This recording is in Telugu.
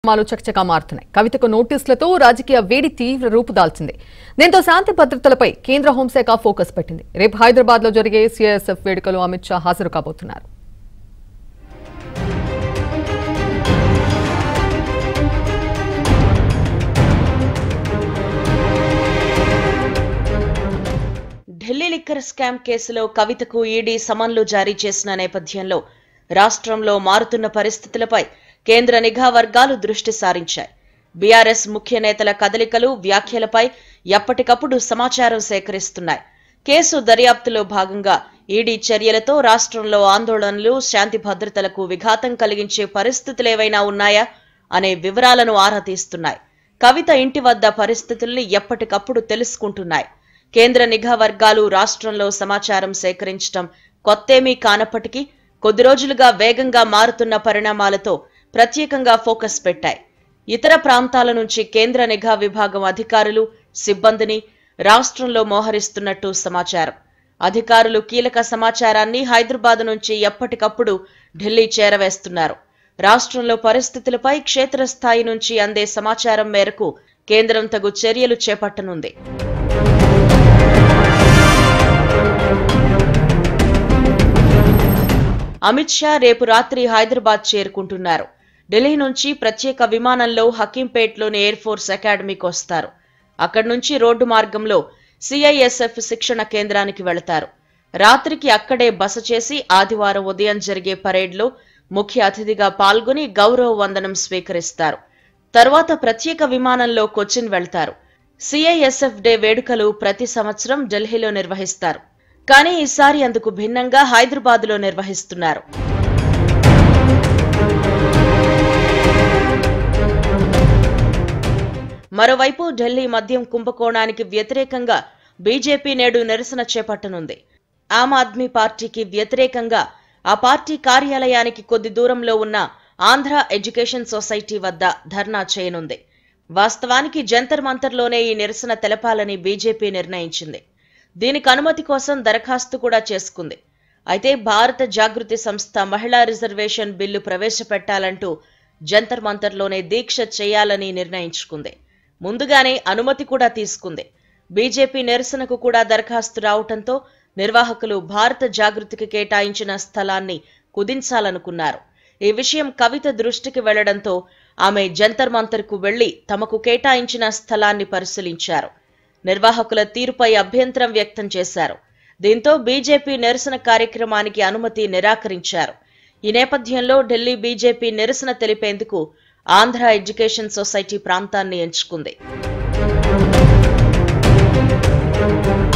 మాలు చకచకా మారుతున్నాయి కవితకు నోటీసులతో రాజకీయ వేడి తీవ్ర రూపు దాల్చింది దీంతో శాంతి భద్రతలపై కేంద్ర హోంశాఖ ఫోకస్ పెట్టింది రేపు హైదరాబాద్ లో జరిగే సిఐఎస్ఎఫ్ వేడుకలో అమిత్ షా హాజరు కాబోతున్నారు ఢిల్లీ లిక్కర్ స్కామ్ కేసులో కవితకు ఈడీ సమన్లు జారీ చేసిన నేపథ్యంలో రాష్ట్రంలో మారుతున్న పరిస్థితులపై కేంద్ర నిఘా వర్గాలు దృష్టి సారించాయి బీఆర్ఎస్ ముఖ్య నేతల కదలికలు వ్యాఖ్యలపై ఎప్పటికప్పుడు సమాచారం సేకరిస్తున్నాయి కేసు దర్యాప్తులో భాగంగా ఈడీ చర్యలతో రాష్ట్రంలో ఆందోళనలు శాంతి భద్రతలకు విఘాతం కలిగించే పరిస్థితులేవైనా ఉన్నాయా అనే వివరాలను ఆరా తీస్తున్నాయి కవిత ఇంటి వద్ద పరిస్థితుల్ని ఎప్పటికప్పుడు తెలుసుకుంటున్నాయి కేంద్ర నిఘా వర్గాలు రాష్ట్రంలో సమాచారం సేకరించడం కొత్తేమీ కానప్పటికీ కొద్ది రోజులుగా వేగంగా మారుతున్న పరిణామాలతో ప్రత్యేకంగా ఫోకస్ పెట్టాయి ఇతర ప్రాంతాల నుంచి కేంద్ర నిఘా విభాగం అధికారులు సిబ్బందిని రాష్ట్రంలో మోహరిస్తున్నట్టు సమాచారం అధికారులు కీలక సమాచారాన్ని హైదరాబాద్ నుంచి ఎప్పటికప్పుడు ఢిల్లీ చేరవేస్తున్నారు రాష్ట్రంలో పరిస్థితులపై క్షేత్రస్థాయి నుంచి అందే సమాచారం మేరకు కేంద్రం తగు చర్యలు చేపట్టనుంది అమిత్ షా రేపు రాత్రి హైదరాబాద్ చేరుకుంటున్నారు ఢిల్లీ నుంచి ప్రత్యేక విమానంలో హకీంపేట్లోని ఎయిర్ ఫోర్స్ అకాడమీకి వస్తారు అక్కడి నుంచి రోడ్డు మార్గంలో సిఐఎస్ఎఫ్ శిక్షణ కేంద్రానికి వెళతారు రాత్రికి అక్కడే బస చేసి ఆదివారం ఉదయం జరిగే పరేడ్లో ముఖ్య అతిథిగా పాల్గొని గౌరవ వందనం స్వీకరిస్తారు తర్వాత ప్రత్యేక విమానంలో కొచ్చిన్ వెళ్తారు సిఐఎస్ఎఫ్ డే వేడుకలు ప్రతి సంవత్సరం ఢిల్లీలో నిర్వహిస్తారు కానీ ఈసారి అందుకు భిన్నంగా హైదరాబాద్లో నిర్వహిస్తున్నారు మరోవైపు ఢిల్లీ మద్యం కుంభకోణానికి వ్యతిరేకంగా బీజేపీ నేడు నిరసన చేపట్టనుంది ఆమ్ ఆద్మీ పార్టీకి వ్యతిరేకంగా ఆ పార్టీ కార్యాలయానికి కొద్ది దూరంలో ఉన్న ఆంధ్ర ఎడ్యుకేషన్ సొసైటీ వద్ద ధర్నా చేయనుంది వాస్తవానికి జంతర్ మంతర్లోనే ఈ నిరసన తెలపాలని బీజేపీ నిర్ణయించింది దీనికి అనుమతి కోసం దరఖాస్తు కూడా చేసుకుంది అయితే భారత జాగృతి సంస్థ మహిళా రిజర్వేషన్ బిల్లు ప్రవేశపెట్టాలంటూ జంతర్ మంతర్లోనే దీక్ష చేయాలని నిర్ణయించుకుంది ముందుగానే అనుమతి కూడా తీసుకుంది బీజేపీ నిరసనకు కూడా దరఖాస్తు రావటంతో నిర్వాహకులు భారత జాగృతికి కేటాయించిన స్థలాన్ని కుదించాలనుకున్నారు ఈ విషయం కవిత దృష్టికి వెళ్లడంతో ఆమె జంతర్ మంతర్కు వెళ్లి తమకు కేటాయించిన స్థలాన్ని పరిశీలించారు నిర్వాహకుల తీరుపై అభ్యంతరం వ్యక్తం చేశారు దీంతో బీజేపీ నిరసన కార్యక్రమానికి అనుమతి నిరాకరించారు ఈ నేపథ్యంలో ఢిల్లీ బీజేపీ నిరసన తెలిపేందుకు ఆంధ్ర ఎడ్యుకేషన్ సొసైటీ ప్రాంతాన్ని ఎంచుకుంది